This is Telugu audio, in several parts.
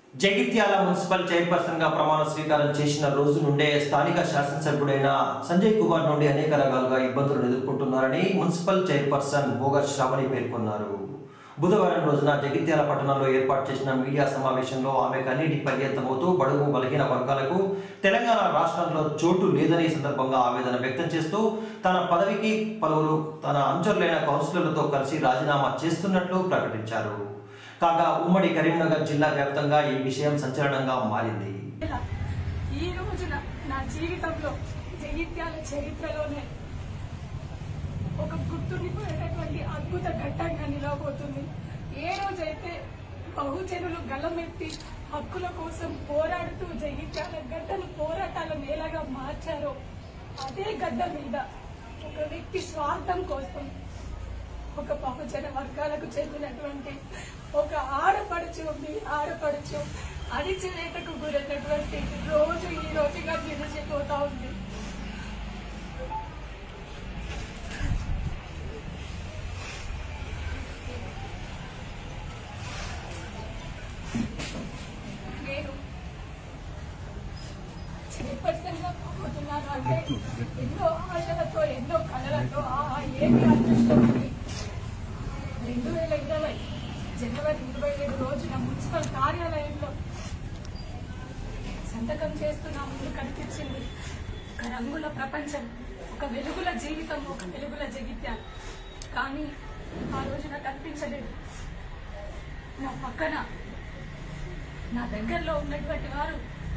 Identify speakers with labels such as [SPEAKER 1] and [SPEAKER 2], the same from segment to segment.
[SPEAKER 1] జగిత్యాల మున్సిపల్ చైర్పర్సన్ గా ప్రమాణ స్వీకారం చేసిన రోజు నుండే స్థానిక శాసనసభ్యుడైన సంజయ్ కుమార్ నుండి అనేక రకాలుగా ఇబ్బందులు ఎదుర్కొంటున్నారని మున్సిపల్ చైర్పర్సన్ భోగ శ్రావణి పేర్కొన్నారు బుధవారం రోజున జగిత్యాల పట్టణంలో ఏర్పాటు చేసిన మీడియా సమావేశంలో ఆమె కన్నీటి పర్యంతమవుతూ బడుగు బలహీన వర్గాలకు తెలంగాణ రాష్ట్రంలో చోటు లేదని ఈ సందర్భంగా ఆవేదన వ్యక్తం చేస్తూ తన పదవికి పలువురు తన అనుచరులైన కౌన్సిలర్లతో కలిసి రాజీనామా చేస్తున్నట్లు ప్రకటించారు కాగా ఉమ్మడి కరీంనగర్ జిల్లా వ్యాప్తంగా ఈ విషయం సంచలనంగా మారింది
[SPEAKER 2] ఈ రోజున నా జీవితంలో జగిత్యాల చరిత్రలోనే ఒక గుర్తుండిపోయేటటువంటి అద్భుత ఘట్టంగా నిలవబోతుంది ఏ రోజైతే బహుజనులు గలమెత్తి హక్కుల కోసం పోరాడుతూ జగిత్యాల గడ్డను పోరాటాల నేలగా మార్చారో అదే గడ్డ మీద ఒక వ్యక్తి స్వార్థం కోసం ఒక బహుజన వర్గాలకు చెందినటువంటి ఒక ఆడపడుచు మీ ఆడపడుచు అణిచివేతకు గురైనటువంటి రోజు ఈ రోజుగా నిలిచిపోతా ఉంది నేను చైర్పర్సన్గా పోతున్నాను అంటే ఎన్నో ఆశలతో ఎన్నో కళలతో ఆ ఏమి అదృష్టం ఉంది. రెండు వేల ఇరవై జనవరి ఇరవై ఏడు రోజున మున్సిపల్ కార్యాలయంలో సంతకం చేస్తున్న ముందు కనిపించింది ఒక రంగుల ప్రపంచం ఒక వెలుగుల జీవితం ఒక వెలుగుల జగిత్యాలు కానీ ఆ రోజున కనిపించలేదు నా పక్కన నా దగ్గరలో ఉన్నటువంటి వారు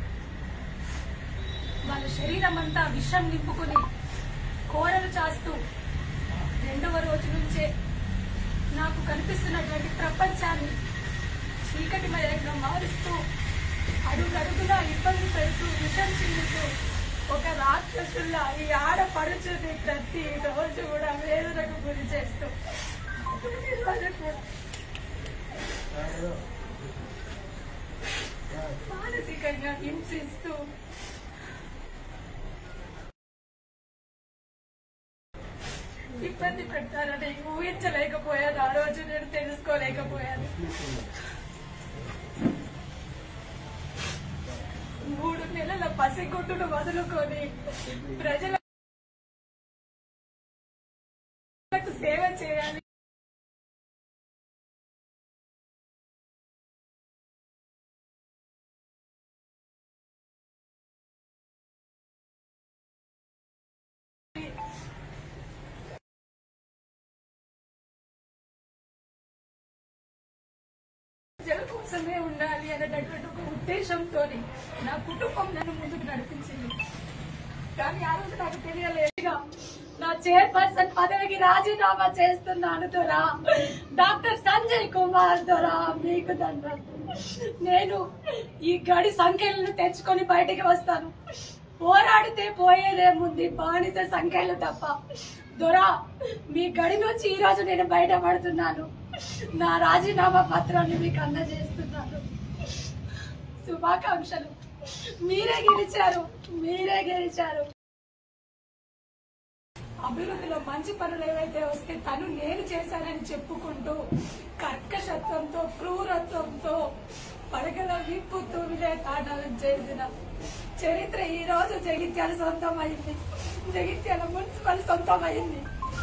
[SPEAKER 2] వాళ్ళ శరీరం అంతా విషం నింపుకుని కోరలు చాస్తూ రెండవ రోజు నుంచే నాకు కనిపిస్తున్నటువంటి ప్రపంచాన్ని చీకటిమయంగా మారుస్తూ అడుగడుగునా ఇబ్బంది పెడుతూ విషం చిల్లుతూ ఒక రాక్షసుల్లా ఈ ఆడపడుచుని ప్రతి రోజు కూడా వేదనకు గురి చేస్తూ ఈ రోజు కూడా మానసికంగా హింసిస్తూ ఇబ్బంది పెడతారని ఊహించలేకపోయాను ఆ రోజు నేను తెలుసుకోలేకపోయాను మూడు నెలల పసిగుట్టును వదులుకొని ప్రజలకు సేవ చేయాలి ప్రజల కోసమే ఉండాలి అనేటటువంటి ఒక ఉద్దేశంతో నా కుటుంబం నన్ను ముందుకు నడిపించింది కానీ ఆ రోజు నాకు తెలియలేదుగా నా చైర్పర్సన్ పదవికి రాజీనామా చేస్తున్నాను దొరా డాక్టర్ సంజయ్ కుమార్ దొరా మీకు దండం నేను ఈ గడి సంఖ్యలను తెచ్చుకొని బయటికి వస్తాను పోరాడితే పోయేదేముంది బానిస సంఖ్యలు తప్ప దొరా మీ గడి నుంచి ఈ రోజు నేను బయటపడుతున్నాను నా రాజీనామా పత్రాన్ని మీకు అందజేస్తున్నాను శుభాకాంక్షలు మీరే గెలిచారు మీరే గెలిచారు అభివృద్ధిలో మంచి పనులు ఏవైతే వస్తే తను నేను చేశానని చెప్పుకుంటూ కర్కశత్వంతో క్రూరత్వంతో పడగల విప్పుతూ విజయ తాండవం చేసిన చరిత్ర ఈ రోజు జగిత్యాల సొంతమైంది జగిత్యాల మున్సిపల్ సొంతమైంది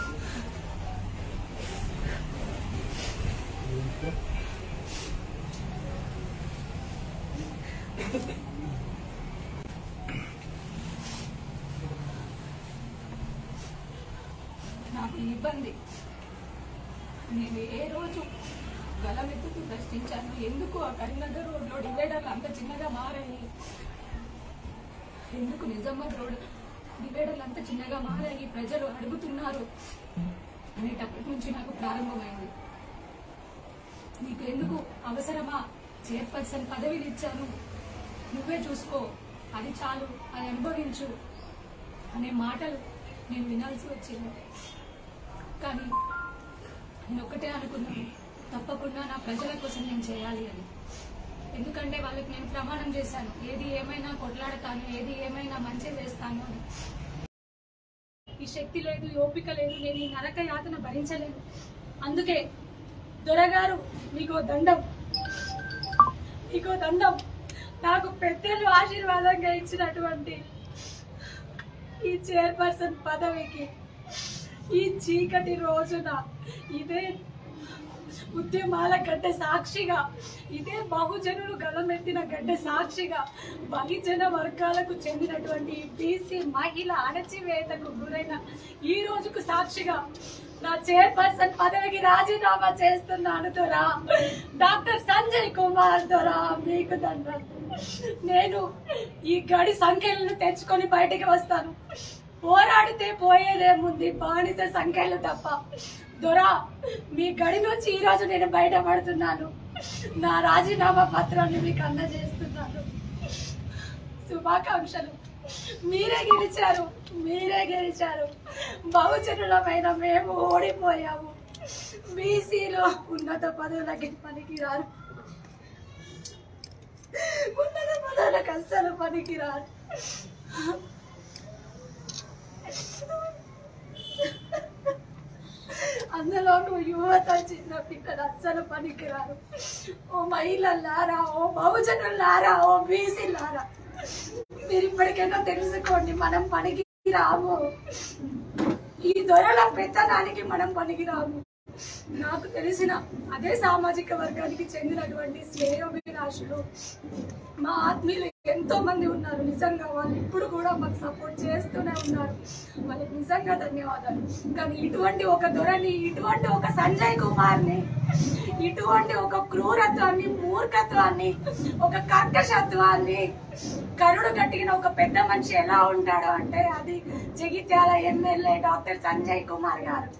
[SPEAKER 2] నాకు ఇబ్బంది నేను ఏ రోజు గలమెత్తుతూ ప్రశ్నించాను ఎందుకు ఆ కరీంనగర్ రోడ్లో డివైడర్లు అంత చిన్నగా మారాయి ఎందుకు నిజామాబాద్ రోడ్ డివైడర్లు అంత చిన్నగా మారాయి ప్రజలు అడుగుతున్నారు అనేటప్పటి నుంచి నాకు ప్రారంభమైంది నీకు ఎందుకు అవసరమా చైర్పర్సన్ పదవిని ఇచ్చాను నువ్వే చూసుకో అది చాలు అది అనుభవించు అనే మాటలు నేను వినాల్సి వచ్చింది కానీ నేను ఒక్కటే అనుకున్నాను తప్పకుండా నా ప్రజల కోసం నేను చేయాలి అని ఎందుకంటే వాళ్ళకి నేను ప్రమాణం చేశాను ఏది ఏమైనా కొట్లాడతాను ఏది ఏమైనా మంచి చేస్తాను అని ఈ శక్తి లేదు ఈ ఓపిక లేదు నేను ఈ నరక యాతన భరించలేను అందుకే దొరగారు మీకు ఓ దండం ఇగో దండం నాకు పెద్దలు ఆశీర్వాదంగా ఇచ్చినటువంటి ఈ చైర్పర్సన్ పదవికి ఈ చీకటి రోజున ఇదే ఉద్యమాల గడ్డ సాక్షిగా ఇదే బహుజనులు గలమెత్తిన గడ్డ సాక్షిగా బహుజన వర్గాలకు చెందినటువంటి బీసీ మహిళ అణచివేతకు గురైన ఈ రోజుకు సాక్షిగా నా చైర్పర్సన్ పదవికి రాజీనామా చేస్తున్నాను దొరా డాక్టర్ సంజయ్ కుమార్ దొరా మీకు దండం నేను ఈ గడి సంఖ్యలను తెచ్చుకొని బయటికి వస్తాను పోరాడితే పోయేదేముంది బానిస సంఖ్యలు తప్ప దొరా మీ గడి నుంచి ఈ రోజు నేను బయటపడుతున్నాను నా రాజీనామా పత్రాన్ని మీకు అందజేస్తున్నాను శుభాకాంక్షలు మీరే గెలిచారు మీరే గెలిచారు బహుజనులమైన మేము ఓడిపోయాము బీసీలో ఉన్నత పదవులకి పనికిరారు ఉన్నత పదవులకు అస్సలు పనికిరారు అందులోనూ యువత చిన్న పిల్లలు అస్సలు పనికిరారు ఓ మహిళలారా ఓ బహుజనులారా ఓ బీసీలారా మీరు ఇప్పటికైనా తెలుసుకోండి మనం పనికి రాము ఈ దొరల పెత్తనానికి మనం పనికి రాము నాకు తెలిసిన అదే సామాజిక వర్గానికి చెందినటువంటి శ్రేయోభిలాషులు మా ఆత్మీయులు ఎంతో మంది ఉన్నారు నిజంగా వాళ్ళు ఇప్పుడు కూడా మాకు సపోర్ట్ చేస్తూనే ఉన్నారు వాళ్ళకి నిజంగా ధన్యవాదాలు కానీ ఇటువంటి ఒక దొరని ఇటువంటి ఒక సంజయ్ కుమార్ని ఇటువంటి ఒక క్రూరత్వాన్ని మూర్ఖత్వాన్ని ఒక కర్కశత్వాన్ని కరుడు కట్టిన ఒక పెద్ద మనిషి ఎలా ఉంటాడు అంటే అది Jagtial MLA doctor Sanjay Kumar garu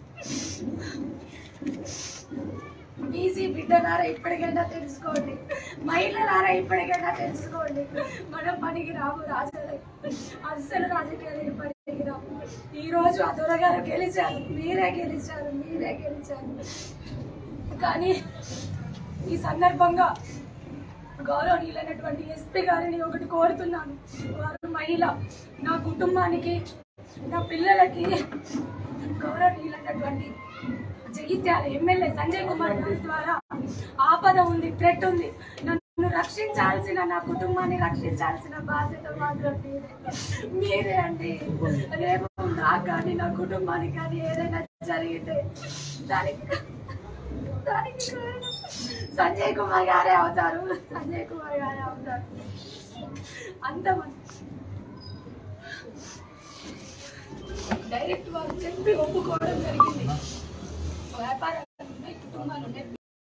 [SPEAKER 2] BC బిడ్డలారా ఇప్పటికైనా తెలుసుకోండి మహిళలారా ఇప్పటికైనా తెలుసుకోండి మనం పనికి రాము రాజులే అస్సలు రాజకీయాలు పనికి రాము ఈ రోజు ఆ దొరగారు గెలిచారు మీరే గెలిచారు మీరే గెలిచారు కానీ ఈ సందర్భంగా గౌరవనీయులైనటువంటి ఎస్పీ గారిని ఒకటి కోరుతున్నాను వారు మహిళ నా కుటుంబానికి నా పిల్లలకి గౌరవనీయులైనటువంటి జగిత్యాల ఎమ్మెల్యే సంజయ్ కుమార్ గారి ద్వారా ఆపద ఉంది థ్రెట్ ఉంది నన్ను రక్షించాల్సిన నా కుటుంబాన్ని రక్షించాల్సిన బాధ్యత మాత్రం మీరే మీరే అండి రేపు నాకు కానీ నా కుటుంబానికి కానీ ఏదైనా జరిగితే దానికి దానికి కారణం సంజయ్ కుమార్ గారే అవుతారు సంజయ్ కుమార్ గారే అవుతారు అంతమంది డైరెక్ట్ వాళ్ళు చెప్పి ఒప్పుకోవడం జరిగింది వ్యాపారాలు ఉన్నాయి కుటుంబాలు ఉన్నాయి